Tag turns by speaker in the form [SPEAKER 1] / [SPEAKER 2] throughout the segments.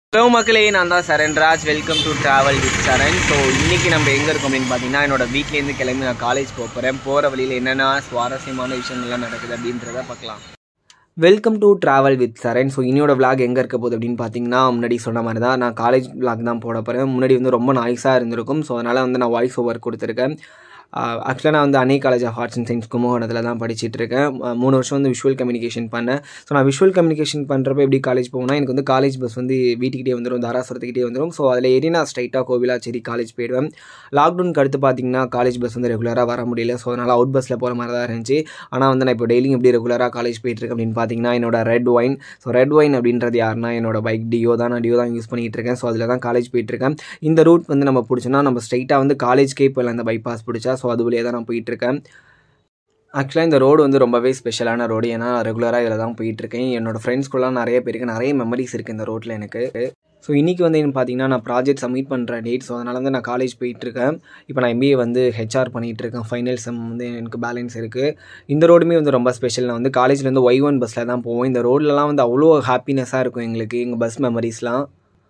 [SPEAKER 1] hello மக்களே நான் தான் Saranraj welcome to travel with Saran so இன்றைக்கி நம்ம எங்கே இருக்கோம் அப்படின்னு பார்த்தீங்கன்னா என்னோட வீட்லேருந்து கிளம்பி நான் காலேஜ் போக போகிறேன் போகிற வழியில் என்னென்ன சுவாரஸ்யமான விஷயங்கள்லாம் நடக்குது அப்படின்றத பார்க்கலாம் welcome to travel with Saran so இனியோட vlog எங்கே இருக்க போகுது அப்படின்னு பார்த்தீங்கன்னா முன்னாடி சொன்ன மாதிரி தான் நான் காலேஜ் vlog தான் போட போகிறேன் முன்னாடி வந்து ரொம்ப நாய்ஸாக இருந்திருக்கும் ஸோ அதனால் வந்து நான் வாய்ஸ் ஓவர் கொடுத்துருக்கேன் ஆக்சுவலாக நான் வந்து Annai college of arts and science கும்பகோணத்தில் தான் படிச்சிட்டு இருக்கேன் அஹ் மூணு வருஷம் வந்து விஷுவல் கம்யூனிகேஷன் பண்ணேன் ஸோ நான் விஷுவல் கம்யூனிகேஷன் பண்ணுறப்ப எப்படி காலேஜ் போகணும்னா எனக்கு வந்து காலேஜ் பஸ் வந்து வீட்டுக்கிட்டே வந்துடும் தாராசுரத்துக்கிட்டே வந்துடும் ஸோ அதில் ஏறி நான் ஸ்ட்ரைட்டாக கோவிலாச்சேரி காலேஜ் போயிடுவேன் லாக்டவுனுக்கு அடுத்து பார்த்தீங்கன்னா காலேஜ் பஸ் வந்து ரெகுலராக வர முடியல ஸோ அதனால் அவுட் பஸ்ஸில் போகிற மாதிரி தான் இருந்துச்சு ஆனால் வந்து நான் இப்போ டெய்லியும் எப்படி ரெகுலராக காலேஜ் போயிட்டுருக்கேன் அப்படின்னு பார்த்தீங்கன்னா என்னோட red wine so red wine அப்படின்றது யாருன்னா என்னோட பைக் டியோ தான் நான் டியோ தான் யூஸ் பண்ணிகிட்டு இருக்கேன் ஸோ அதில் தான் காலேஜ் போயிட்டுருக்கேன் இந்த ரூட் வந்து நம்ம பிடிச்சோன்னா நம்ம ஸ்ட்ரைட்டாக வந்து காலேஜ்க்கே போயிடலாம் அந்த பைபாஸ் பிடிச்சா ஸோ அது வழியாக தான் நான் போயிட்டுருக்கேன் ஆக்சுவலாக இந்த ரோடு வந்து ரொம்பவே ஸ்பெஷலான ரோடு ஏன்னா ரெகுலராக இதில் தான் போயிட்டுருக்கேன் என்னோட ஃப்ரெண்ட்ஸ்குள்ளலாம் நிறைய பேருக்கு நிறைய மெமரிஸ் இருக்குது இந்த ரோட்டில் எனக்கு ஸோ இன்றைக்கி வந்து என்ன பார்த்தீங்கன்னா நான் ப்ராஜெக்ட் சப்மிட் பண்ணுற டேட் ஸோ அதனால வந்து நான் காலேஜ் போயிட்டுருக்கேன் இப்போ நான் எம்பிஏ வந்து ஹெச்ஆர் பண்ணிகிட்ருக்கேன் ஃபைனல் செம் வந்து எனக்கு பேலன்ஸ் இருக்குது இந்த ரோடுமே வந்து ரொம்ப ஸ்பெஷல் நான் வந்து காலேஜ்லேருந்து ஒய் ஒன் பஸ்ஸில் தான் போவோம் இந்த ரோட்லலாம் வந்து அவ்வளோ ஹாப்பினஸ்ஸாக இருக்கும் எங்களுக்கு எங்கள் பஸ் மெமரிஸ்லாம்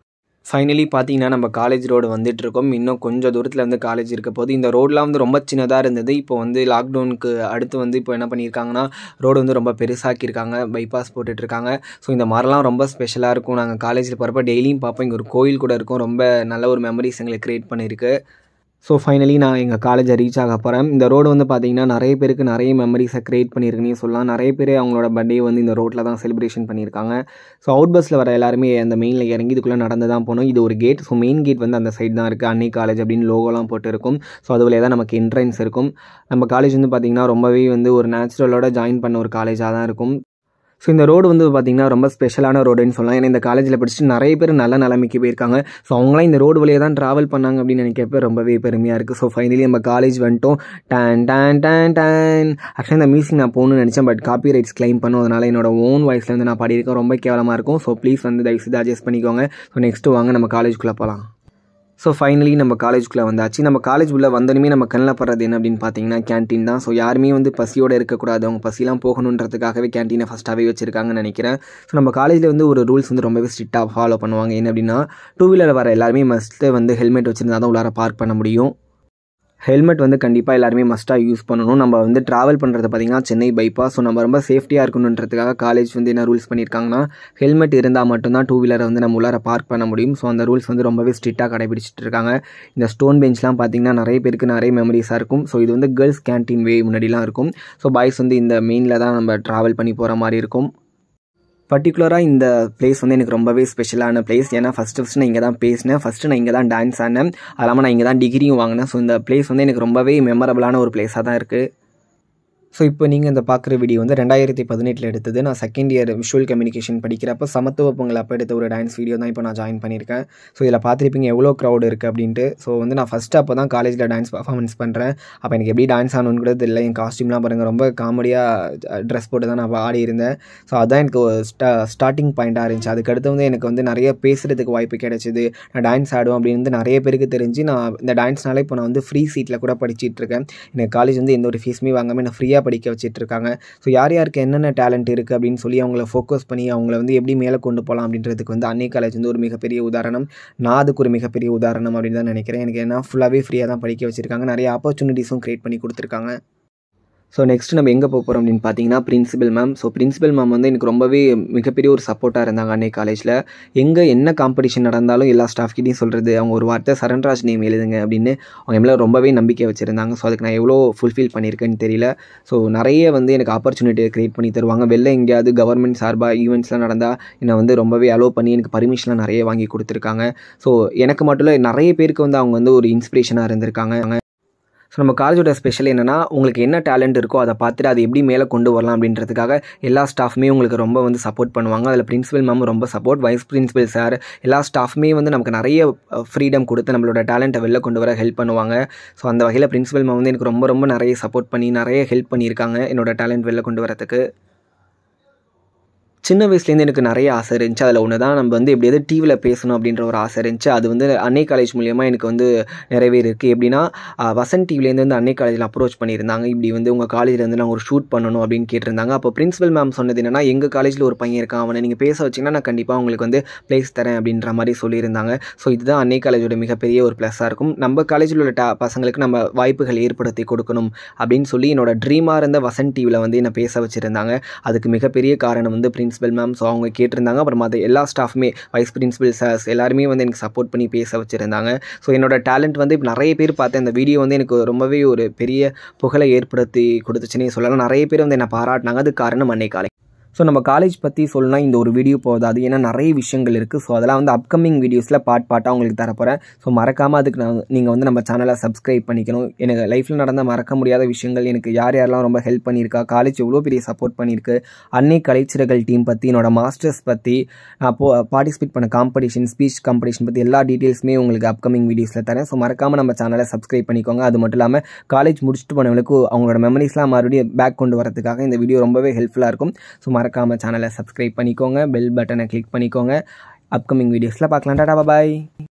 [SPEAKER 1] ஃபைனலி பார்த்தீங்கன்னா நம்ம காலேஜ் ரோடு வந்துட்டு இருக்கோம் இன்னும் கொஞ்சம் தூரத்தில் வந்து காலேஜ் இருக்க போது இந்த ரோடெலாம் வந்து ரொம்ப சின்னதாக இருந்தது இப்போ வந்து லாக்டவுனுக்கு அடுத்து வந்து இப்போ என்ன பண்ணியிருக்காங்கன்னா ரோடு வந்து ரொம்ப பெருசாக்கியிருக்காங்க பைபாஸ் போட்டுட்ருக்காங்க ஸோ இந்த மாதிரிலாம் ரொம்ப ஸ்பெஷலாக இருக்கும் நாங்கள் காலேஜில் போகிறப்ப டெய்லியும் பார்ப்போம் இங்கே ஒரு கோயில் கூட இருக்கும் ரொம்ப நல்ல ஒரு மெமரிஸ் எங்களுக்கு க்ரியேட் பண்ணியிருக்கு ஸோ ஃபைனலி நான் எங்கள் காலேஜை ரீச் ஆக போகிறேன் இந்த ரோடு வந்து பார்த்தீங்கன்னா நிறைய பேருக்கு நிறைய மெமரிஸை க்ரியேட் பண்ணியிருக்குன்னே சொல்லலாம் நிறைய பேர் அவங்களோட பர்த்டே வந்து இந்த ரோட்டில் தான் செலிப்ரேஷன் பண்ணியிருக்காங்க ஸோ அவுட் பஸ்ஸில் வர எல்லாருமே அந்த மெயினில் இறங்கி இதுக்குள்ளே நடந்து தான் போகணும் இது ஒரு கேட் ஸோ மெயின் கேட் வந்து அந்த சைடு தான் இருக்குது அன்னை காலேஜ் அப்படின்னு லோகோலாம் போட்டு இருக்கும் ஸோ அது வழியாக தான் நமக்கு என்ட்ரன்ஸ் இருக்கும் நம்ம காலேஜ் வந்து பார்த்திங்கன்னா ரொம்பவே வந்து ஒரு நேச்சுரலோட ஜாயின் பண்ண ஒரு காலேஜாக தான் இருக்கும் ஸோ இந்த ரோடு வந்து பார்த்திங்கன்னா ரொம்ப ஸ்பெஷலான ரோடுன்னு சொல்லலாம் ஏன்னா இந்த காலேஜில் படிச்சுட்டு நிறைய பேர் நல்ல நிலைமைக்கு போயிருக்காங்க ஸோ அவங்களாம் இந்த ரோடு வழியாக தான் ட்ராவல் பண்ணாங்க அப்படின்னு நினைக்கிறப்ப ரொம்பவே பெருமையாக இருக்குது ஸோ ஃபைனலி நம்ம காலேஜ் வந்துட்டோம் டான் டான் டான் டான் ஆக்சுவலாக இந்த மியூசிக் நான் போகணும்னு நினச்சேன் பட் காப்பி ரைட்ஸ் கிளைம் பண்ணும் அதனால் என்னோட ஓன் வாய்ஸில் வந்து நான் பாடியிருக்கேன் ரொம்ப கேவலமாக இருக்கும் ஸோ ப்ளீஸ் வந்து தயவுசெய்து அட்ஜஸ்ட் பண்ணிக்கோங்க ஸோ நெக்ஸ்ட்டு வாங்க நம்ம காலேஜ்குள்ளே போகலாம் ஸோ ஃபைனலி நம்ம காலேஜ்குள்ளே வந்தாச்சு நம்ம காலேஜ் உள்ள வந்தனுமே நம்ம கண்ணில் படுறது என்ன அப்படின்னு பார்த்தீங்கன்னா கேன்டீன் தான் ஸோ யாருமே வந்து பசியோடு இருக்கக்கூடாது அவங்க பசிலாம் போகணுன்றதுக்காகவே கேன்டீனை ஃபஸ்ட்டாகவே வச்சிருக்காங்கன்னு நினைக்கிறேன் ஸோ நம்ம காலேஜில் வந்து ஒரு ரூல்ஸ் வந்து ரொம்பவே ஸ்ட்ரிக்டாக ஃபாலோ பண்ணுவாங்க என்ன அப்படின்னா டூ வீலர் வர எல்லாருமே மஸ்ட்டு வந்து ஹெல்மெட் வச்சுருந்தா தான் உள்ளார பார்க் பண்ண முடியும் ஹெல்மெட் வந்து கண்டிப்பாக எல்லாருமே மஸ்ட்டாக யூஸ் பண்ணணும் நம்ம வந்து ட்ராவல் பண்ணுறது பார்த்திங்கன்னா சென்னை பைபாஸ் ஸோ நம்ம ரொம்ப சேஃப்டியாக இருக்கணுன்றதுக்காக காலேஜ் வந்து என்ன ரூல்ஸ் பண்ணியிருக்காங்கன்னா ஹெல்மெட் இருந்தால் மட்டும்தான் டூ வீலரை வந்து நம்ம உள்ளார பார்க் பண்ண முடியும் ஸோ அந்த ரூல்ஸ் வந்து ரொம்பவே ஸ்ட்ரிக்டாக கடைபிடிச்சிட்டு இருக்காங்க இந்த ஸ்டோன் பெஞ்ச்லாம் பார்த்திங்கன்னா நிறைய பேருக்கு நிறைய மெமரிஸாக இருக்கும் ஸோ இது வந்து கேர்ள்ஸ் கேன்டீன் வே முன்னாடிலாம் இருக்கும் ஸோ பாய்ஸ் வந்து இந்த மெயினில் தான் நம்ம ட்ராவல் பண்ணி போகிற மாதிரி இருக்கும் பர்டிகுலராக இந்த பிளேஸ் வந்து எனக்கு ரொம்பவே ஸ்பெஷலான பிளேஸ் ஏன்னா ஃபஸ்ட்டு ஃபஸ்ட்டு நான் இங்கே தான் பேசினேன் ஃபஸ்ட்டு நான் இங்கே தான் டான்ஸ் ஆனேன் அது இல்லாமல் நான் இங்கே தான் டிகிரியும் வாங்கினேன் ஸோ இந்த பிளேஸ் வந்து எனக்கு ரொம்பவே மெமரபிளான ஒரு பிளேஸாக தான் இருக்குது ஸோ இப்போ நீங்கள் இந்த பார்க்குற வீடியோ வந்து ரெண்டாயிரத்தி பதினெட்டில் எடுத்தது நான் செகண்ட் இயர் விஷுவல் கம்யூனிகேஷன் படிக்கிறப்ப சமத்துவ பொங்கல் அப்போ எடுத்த ஒரு டான்ஸ் வீடியோ தான் இப்போ நான் ஜாயின் பண்ணியிருக்கேன் ஸோ இதில் பார்த்துருப்பீங்க எவ்வளோ க்ரௌட் இருக்குது அப்படின்ட்டு ஸோ வந்து நான் ஃபஸ்ட்டு அப்போ தான் காலேஜில் டான்ஸ் பர்ஃபார்மன்ஸ் பண்ணுறேன் அப்போ எனக்கு எப்படி டான்ஸ் ஆகணும்னு கூட தெரியல என் காஸ்டியூம்லாம் பாருங்கள் ரொம்ப காமெடியாக ட்ரெஸ் போட்டு தான் நான் ஆடி இருந்தேன் ஸோ அதுதான் எனக்கு ஒரு ஸ்டா ஸ்டார்டிங் பாயிண்ட்டாக இருந்துச்சு அதுக்கடுத்து வந்து எனக்கு வந்து நிறைய பேசுகிறதுக்கு வாய்ப்பு கிடைச்சிது நான் டான்ஸ் ஆடுவேன் அப்படின்னு வந்து நிறைய பேருக்கு தெரிஞ்சு நான் இந்த டான்ஸ்னால இப்போ நான் வந்து ஃப்ரீ சீட்டில் கூட படிச்சிட்டு இருக்கேன் எனக்கு காலேஜ் வந்து எந்த ஒரு ஃபீஸுமே வாங்காமல் நான் ஃப்ரீயாக படிக்க வச்சுட்டு இருக்காங்க ஸோ யார் யாருக்கு என்னென்ன டேலண்ட் இருக்குது அப்படின்னு சொல்லி அவங்கள ஃபோக்கஸ் பண்ணி அவங்கள வந்து எப்படி மேலே கொண்டு போகலாம் அப்படின்றதுக்கு வந்து அன்னை காலேஜ் வந்து ஒரு மிகப்பெரிய உதாரணம் நான் அதுக்கு ஒரு மிகப்பெரிய உதாரணம் அப்படின்னு தான் நினைக்கிறேன் எனக்கு ஏன்னா ஃபுல்லாகவே ஃப்ரீயாக தான் படிக்க வச்சுருக்காங்க நிறைய ஆப்பர்ச்சுனிட்டிஸும் க்ரியேட் பண்ணி கொடுத்துருக்காங்க ஸோ நெக்ஸ்ட் நம்ம எங்கே போக போகிறோம் அப்படின்னு பார்த்தீங்கன்னா principal ma'am so principal ma'am வந்து எனக்கு ரொம்பவே மிகப்பெரிய ஒரு சப்போர்ட்டாக இருந்தாங்க அன்னை காலேஜில் எங்கே என்ன காம்படிஷன் நடந்தாலும் எல்லா ஸ்டாஃப்கிட்டையும் சொல்கிறது அவங்க ஒரு வார்த்தை சரண்ராஜ் நேம் எழுதுங்க அப்படின்னு அவங்க மேலே ரொம்பவே நம்பிக்கை வச்சுருந்தாங்க ஸோ அதுக்கு நான் எவ்வளோ ஃபுல்ஃபில் பண்ணியிருக்கேன்னு தெரியல ஸோ நிறைய வந்து எனக்கு ஆப்பர்ச்சுனிட்டியை க்ரியேட் பண்ணி தருவாங்க வெளில எங்கேயாவது கவர்மெண்ட் சார்பாக ஈவெண்ட்ஸ்லாம் நடந்தால் என்னை வந்து ரொம்பவே அலோவ் பண்ணி எனக்கு பர்மிஷன்லாம் நிறைய வாங்கி கொடுத்துருக்காங்க ஸோ எனக்கு மட்டும் இல்லை நிறைய பேருக்கு வந்து அவங்க வந்து ஒரு இன்ஸ்பிரேஷனாக இருந்திருக்காங்க ஸோ நம்ம காலேஜோட ஸ்பெஷல் என்னென்னா உங்களுக்கு என்ன டேலண்ட் இருக்கோ அதை பார்த்துட்டு அதை எப்படி மேலே கொண்டு வரலாம் அப்படின்றதுக்காக எல்லா ஸ்டாஃப்மே உங்களுக்கு ரொம்ப வந்து சப்போர்ட் பண்ணுவாங்க அதில் பிரின்சிபல் மேம் ரொம்ப சப்போர்ட் வைஸ் பிரின்சிபல் சார் எல்லா ஸ்டாஃப்மே வந்து நமக்கு நிறைய ஃப்ரீடம் கொடுத்து நம்மளோட டேலண்ட்டை வெளில கொண்டு வர ஹெல்ப் பண்ணுவாங்க ஸோ அந்த வகையில் பிரின்சிபல் மேம் வந்து எனக்கு ரொம்ப ரொம்ப நிறைய சப்போர்ட் பண்ணி நிறைய ஹெல்ப் பண்ணியிருக்காங்க என்னோட டேலண்ட் வெளில கொண்டு வரதுக்கு சின்ன வயசுலேருந்து எனக்கு நிறைய ஆசை இருந்துச்சு அதில் ஒன்று தான் நம்ம வந்து எப்படியாவது டிவியில் பேசணும் அப்படின்ற ஒரு ஆசை இருந்துச்சு அது வந்து அன்னை காலேஜ் மூலியமாக எனக்கு வந்து நிறைவேறிருக்கு எப்படின்னா ஆஹ், வசந்த் டிவிலேருந்து வந்து அன்னை காலேஜில் அப்ரோச் பண்ணியிருந்தாங்க இப்படி வந்து உங்கள் காலேஜில் வந்து நாங்கள் ஒரு ஷூட் பண்ணணும் அப்படின்னு கேட்டிருந்தாங்க அப்போ பிரின்சிபல் மேம் சொன்னது என்னன்னா எங்கள் காலேஜில் ஒரு பையன் இருக்கான் அவனை நீங்கள் பேச வச்சிங்கன்னா நான் கண்டிப்பாக உங்களுக்கு வந்து ப்ளேஸ் தரேன் அப்படின்ற மாதிரி சொல்லியிருந்தாங்க ஸோ இதுதான் அன்னை காலேஜோட மிகப்பெரிய ஒரு ப்ளஸ்ஸாக இருக்கும் நம்ம காலேஜில் உள்ள டா பசங்களுக்கு நம்ம வாய்ப்புகள் ஏற்படுத்தி கொடுக்கணும் அப்படின்னு சொல்லி என்னோட ட்ரீமாக இருந்த வசந்த் டிவியில் வந்து என்னை பேச வச்சுருந்தாங்க அதுக்கு மிகப்பெரிய காரணம் வந்து பிரின்சிபல் மேம் ஸோ அவங்க கேட்டிருந்தாங்க அப்புறம் அது எல்லா ஸ்டாஃப்மே வைஸ் பிரின்சிபல் சார்ஸ் எல்லாருமே வந்து எனக்கு சப்போர்ட் பண்ணி பேச வச்சுருந்தாங்க ஸோ என்னோட டேலண்ட் வந்து இப்போ நிறைய பேர் பார்த்தேன் அந்த வீடியோ வந்து எனக்கு ரொம்பவே ஒரு பெரிய புகழை ஏற்படுத்தி கொடுத்துச்சுன்னே சொல்லலாம் நிறைய பேர் வந்து என்னை பாராட்டினாங்க அது காரணம் அன்னை காலை ஸோ நம்ம காலேஜ் பற்றி சொல்லணும்னா இந்த ஒரு வீடியோ போதாது ஏன்னா நிறைய விஷயங்கள் இருக்குது ஸோ அதெல்லாம் வந்து அப்கமிங் வீடியோஸில் பார்ட் பார்ட்டாக உங்களுக்கு தரப்போகிறேன் ஸோ மறக்காமல் அதுக்கு நான் நீங்கள் வந்து நம்ம சேனலை சப்ஸ்கிரைப் பண்ணிக்கணும் எனக்கு லைஃப்பில் நடந்த மறக்க முடியாத விஷயங்கள் எனக்கு யார் யாரெல்லாம் ரொம்ப ஹெல்ப் பண்ணியிருக்கா காலேஜ் எவ்வளோ பெரிய சப்போர்ட் பண்ணியிருக்கு அன்னை கலைச்சிறகள் டீம் பற்றி என்னோட மாஸ்டர்ஸ் பற்றி நான் போ பார்ட்டிசிபேட் பண்ண காம்படிஷன் ஸ்பீச் காம்படிஷன் பற்றி எல்லா டீட்டெயில்ஸுமே உங்களுக்கு அப்கமிங் வீடியோஸில் தரேன் ஸோ மறக்காமல் நம்ம சேனலை சப்ஸ்கிரைப் பண்ணிக்கோங்க அது மட்டும் இல்லாமல் காலேஜ் முடிச்சுட்டு போனவங்களுக்கு அவங்களோட மெமரிஸ்லாம் மறுபடியும் பேக் கொண்டு வரதுக்காக இந்த வீடியோ ரொம்பவே ஹெல்ப்ஃபுல்லாக இருக்கும் ஸோ மறக்காமல் சேனலை சப்ஸ்கிரைப் பண்ணிக்கோங்க பெல் பட்டனை கிளிக் பண்ணிக்கோங்க அப்கமிங் வீடியோஸில் பார்க்கலாம் டாடா பாய்